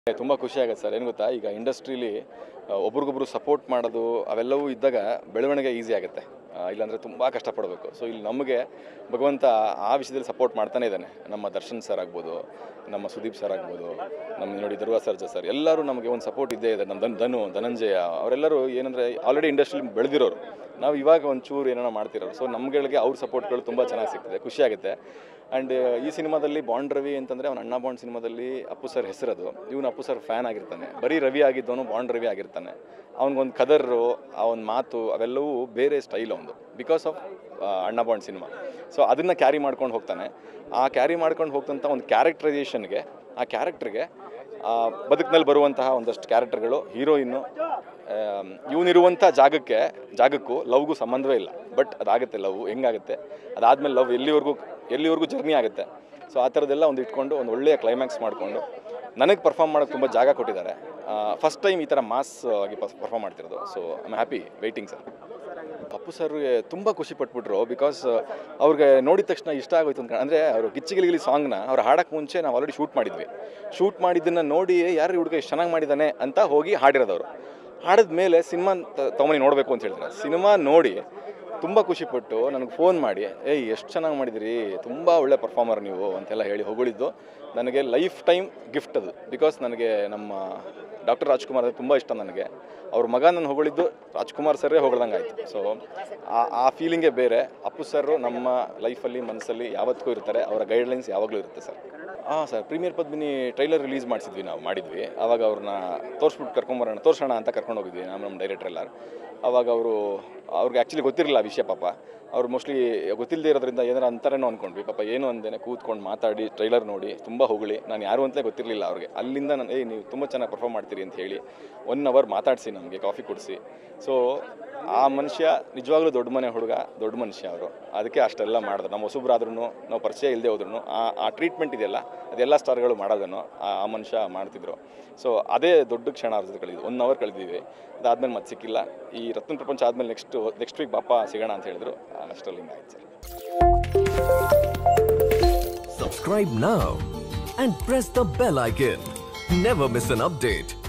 ತುಂಬ ಖುಷಿ ಆಗುತ್ತೆ ಸರ್ ಏನು ಗೊತ್ತಾ ಈಗ ಇಂಡಸ್ಟ್ರೀಲಿ ಒಬ್ರಿಗೊಬ್ರು ಸಪೋರ್ಟ್ ಮಾಡೋದು ಅವೆಲ್ಲವೂ ಇದ್ದಾಗ ಬೆಳವಣಿಗೆ ಈಸಿ ಆಗುತ್ತೆ ಆ, ಇಲ್ಲಾಂದರೆ ತುಂಬ ಕಷ್ಟಪಡಬೇಕು ಸೊ ಇಲ್ಲಿ ನಮಗೆ ಭಗವಂತ ಆ ವಿಷಯದಲ್ಲಿ ಸಪೋರ್ಟ್ ಮಾಡ್ತಾನೆ ಇದ್ದಾನೆ ನಮ್ಮ ದರ್ಶನ್ ಸರ್ ಆಗ್ಬೋದು ನಮ್ಮ ಸುದೀಪ್ ಸರ್ ಆಗ್ಬೋದು ನಮ್ಮ ನೋಡಿ ಧ್ರುವ ಸರ್ಜಾ ಸರ್ ಎಲ್ಲರೂ ನಮಗೆ ಒಂದು ಸಪೋರ್ಟ್ ಇದ್ದೇ ಇದೆ ನಮ್ಮ ಧನ್ ಧನು ಧನಂಜಯ ಅವರೆಲ್ಲರೂ ಏನಂದರೆ ಆಲ್ರೆಡಿ ಇಂಡಸ್ಟ್ರಿಲಿ ಬೆಳೆದಿರೋರು ನಾವು ಇವಾಗ ಒಂಚೂರು ಏನೇನೋ ಮಾಡ್ತಿರೋರು ಸೊ ನಮ್ಗಳಿಗೆ ಅವ್ರ ಸಪೋರ್ಟ್ಗಳು ತುಂಬ ಚೆನ್ನಾಗಿ ಸಿಗ್ತದೆ ಖುಷಿ ಆಗುತ್ತೆ ಆ್ಯಂಡ್ ಈ ಸಿನಿಮಾದಲ್ಲಿ ಬಾಂಡ್ ರವಿ ಅಂತಂದರೆ ಅವನ ಅಣ್ಣ ಬಾಂಡ್ ಸಿನಿಮಾದಲ್ಲಿ ಅಪ್ಪು ಸರ್ ಹೆಸರದು ಇವನು ಅಪ್ಪು ಸರ್ ಫ್ಯಾನ್ ಆಗಿರ್ತಾನೆ ಬರೀ ರವಿ ಆಗಿದ್ದವನು ಬಾಂಡ್ ರವಿ ಆಗಿರ್ತಾನೆ ಅವನಿಗೊಂದು ಕದರು ಆ ಒಂದು ಮಾತು ಅವೆಲ್ಲವೂ ಬೇರೆ ಸ್ಟೈಲ್ ಅವನು ಬಿಕಾಸ್ ಆಫ್ ಅಣ್ಣ ಬಾಂಡ್ ಸಿನಿಮಾ ಸೊ ಅದನ್ನು ಕ್ಯಾರಿ ಮಾಡ್ಕೊಂಡು ಹೋಗ್ತಾನೆ ಆ ಕ್ಯಾರಿ ಮಾಡ್ಕೊಂಡು ಹೋಗ್ತಂಥ ಒಂದು ಕ್ಯಾರೆಕ್ಟರೈಸೇಷನ್ಗೆ ಆ ಕ್ಯಾರೆಕ್ಟ್ರಿಗೆ ಬದುಕಿನಲ್ಲಿ ಬರುವಂತಹ ಒಂದಷ್ಟು ಕ್ಯಾರೆಕ್ಟರ್ಗಳು ಹೀರೋಯಿನ್ನು ಇವನಿರುವಂಥ ಜಾಗಕ್ಕೆ ಜಾಗಕ್ಕೂ ಲವ್ಗೂ ಸಂಬಂಧವೇ ಇಲ್ಲ ಬಟ್ ಅದಾಗುತ್ತೆ ಲವ್ ಹೆಂಗಾಗುತ್ತೆ ಅದಾದಮೇಲೆ ಲವ್ ಎಲ್ಲಿವರೆಗೂ ಎಲ್ಲಿವರೆಗೂ ಜರ್ನಿ ಆಗುತ್ತೆ ಸೊ ಆ ಥರದ್ದೆಲ್ಲ ಒಂದು ಇಟ್ಕೊಂಡು ಒಂದು ಒಳ್ಳೆಯ ಕ್ಲೈಮ್ಯಾಕ್ಸ್ ಮಾಡಿಕೊಂಡು ನನಗೆ ಪರ್ಫಾರ್ಮ್ ಮಾಡೋಕ್ಕೆ ತುಂಬ ಜಾಗ ಕೊಟ್ಟಿದ್ದಾರೆ ಫಸ್ಟ್ ಟೈಮ್ ಈ ಥರ ಮಾಸ್ ಆಗಿ ಪರ್ಫಾರ್ಮ್ ಮಾಡ್ತಿರೋದು so I'm happy waiting sir Appu ಸರ್ಗೆ ತುಂಬ ಖುಷಿ ಪಟ್ಬಿಟ್ರು ಬಿಕಾಸ್ ಅವ್ರಿಗೆ ನೋಡಿದ ತಕ್ಷಣ ಇಷ್ಟ ಆಗೋಯ್ತು ಅಂತ ಅಂದರೆ ಅವರು ಗಿಚ್ಚಿಗಿಲಿಗಿಲಿ ಸಾಂಗ್ನ ಅವ್ರು ಹಾಡೋಕ್ಕೆ ಮುಂಚೆ ನಾವು ಆಲ್ರೆಡಿ ಶೂಟ್ ಮಾಡಿದ್ವಿ ಶೂಟ್ ಮಾಡಿದ್ದನ್ನು ನೋಡಿ ಯಾರು ಹುಡುಗ ಎಷ್ಟು ಚೆನ್ನಾಗಿ ಮಾಡಿದ್ದಾನೆ ಅಂತ ಹೋಗಿ ಹಾಡಿರೋದವರು ಹಾಡಿದ ಮೇಲೆ ಸಿನಿಮಾ ತೊಗೊಂಡು ನೋಡಬೇಕು ಅಂತ ಹೇಳಿದ್ರೆ ಸಿನಿಮಾ ನೋಡಿ ತುಂಬ ಖುಷಿಪಟ್ಟು ನನಗೆ ಫೋನ್ ಮಾಡಿ ಏಯ್ ಎಷ್ಟು ಚೆನ್ನಾಗಿ ಮಾಡಿದಿರಿ ತುಂಬ ಒಳ್ಳೆ ಪರ್ಫಾರ್ಮರ್ ನೀವು ಅಂತೆಲ್ಲ ಹೇಳಿ ಹೊಗಳಿದ್ದು ನನಗೆ ಲೈಫ್ ಟೈಮ್ ಗಿಫ್ಟ್ ಅದು ಬಿಕಾಸ್ ನನಗೆ ನಮ್ಮ ಡಾಕ್ಟರ್ ರಾಜ್ಕುಮಾರ್ ಅಂದರೆ ತುಂಬ ಇಷ್ಟ ನನಗೆ ಅವ್ರ ಮಗ ನಾನು ಹೊಗಳಿದ್ದು ರಾಜ್ಕುಮಾರ್ ಸರ್ರೇ ಹೊಗಳ್ದಂಗೆ ಆಯಿತು ಸೊ ಆ ಆ ಫೀಲಿಂಗೇ ಬೇರೆ ಅಪ್ಪು ಸರ್ ನಮ್ಮ ಲೈಫಲ್ಲಿ ಮನಸ್ಸಲ್ಲಿ ಯಾವತ್ತಿಗೂ ಇರ್ತಾರೆ ಅವರ ಗೈಡ್ಲೈನ್ಸ್ ಯಾವಾಗಲೂ ಇರುತ್ತೆ ಸರ್ ಹಾಂ sir Premier Padmini trailer release ಮಾಡಿಸಿದ್ವಿ ನಾವು ಮಾಡಿದ್ವಿ ಆವಾಗ ಅವ್ರನ್ನ ತೋರಿಸ್ಬಿಟ್ಟು ಕರ್ಕೊಂಬರೋಣ ತೋರಿಸೋಣ ಅಂತ ಕರ್ಕೊಂಡು ಹೋಗಿದ್ವಿ ನಾನು ನಮ್ಮ ಡೈರೆಕ್ಟರ್ ಎಲ್ಲ ಆವಾಗ ಅವರು ಅವ್ರಿಗೆ ಆ್ಯಕ್ಚುಲಿ ಗೊತ್ತಿರಲಿಲ್ಲ ಆ ವಿಷಯ ಪಾಪ ಅವ್ರು ಮೋಸ್ಟ್ಲಿ ಗೊತ್ತಿಲ್ಲದೆ ಇರೋದ್ರಿಂದ ಏನಾರು ಅಂತಾರೇನೋ ಅಂದ್ಕೊಂಡ್ವಿ ಪಾಪ ಏನು ಅಂದೇನೆ ಕೂತ್ಕೊಂಡು ಮಾತಾಡಿ ಟ್ರೈಲರ್ ನೋಡಿ ತುಂಬ ಹೊಗಳಿ ನಾನು ಯಾರು ಅಂತಲೇ ಗೊತ್ತಿರಲಿಲ್ಲ ಅವ್ರಿಗೆ ಅಲ್ಲಿಂದ ನಾನು ಏಯ್ ನೀವು ತುಂಬ ಚೆನ್ನಾಗಿ ಪರ್ಫಾರ್ಮ್ ಮಾಡ್ತೀರಿ ಅಂತ ಹೇಳಿ ಒನ್ ಅವರ್ ಮಾತಾಡಿಸಿ ನಮಗೆ ಕಾಫಿ ಕೊಡಿಸಿ ಸೊ ಆ ಮನುಷ್ಯ ನಿಜವಾಗ್ಲೂ ದೊಡ್ಡ ಮನೆ ಹುಡುಗ ದೊಡ್ಡ ಮನುಷ್ಯ ಅವರು ಅದಕ್ಕೆ ಅಷ್ಟೆಲ್ಲ ಮಾಡಿದ್ರು ನಮ್ಮ ಹೊಸಬ್ರಾದ್ರೂ ನಾವು ಪರಿಚಯ ಇಲ್ಲದೆ ಹೋದ್ರೂ ಆ ಆ ಟ್ರೀಟ್ಮೆಂಟ್ ಇದೆಯಲ್ಲ ಅದೆಲ್ಲ ಸ್ಟಾರ್ಗಳು ಮಾಡೋದನ್ನು ಆ ಆ ಮನುಷ್ಯ ಮಾಡ್ತಿದ್ರು ಸೊ ಅದೇ ದೊಡ್ಡ ಕ್ಷಣ ಅವ್ರ ಜೊತೆ ಕಳೆದಿದ್ದು ಒನ್ ಅವರ್ ಕಳೆದಿದ್ವಿ ಅದಾದ್ಮೇಲೆ ಮತ್ತೆ ಸಿಕ್ಕಿಲ್ಲ ಈ ರತ್ನ ಪ್ರಪಂಚ ಆದಮೇಲೆ ನೆಕ್ಸ್ಟ್ ನೆಕ್ಸ್ಟ್ ವೀಕ್ ಬಾಪ ಸಿಗೋಣ ಅಂತ ಹೇಳಿದ್ರು ಅಷ್ಟರಲ್ಲಿ ಹಿಂಗಾಯ್ತು sir Subscribe now and press the bell icon. Never miss an update.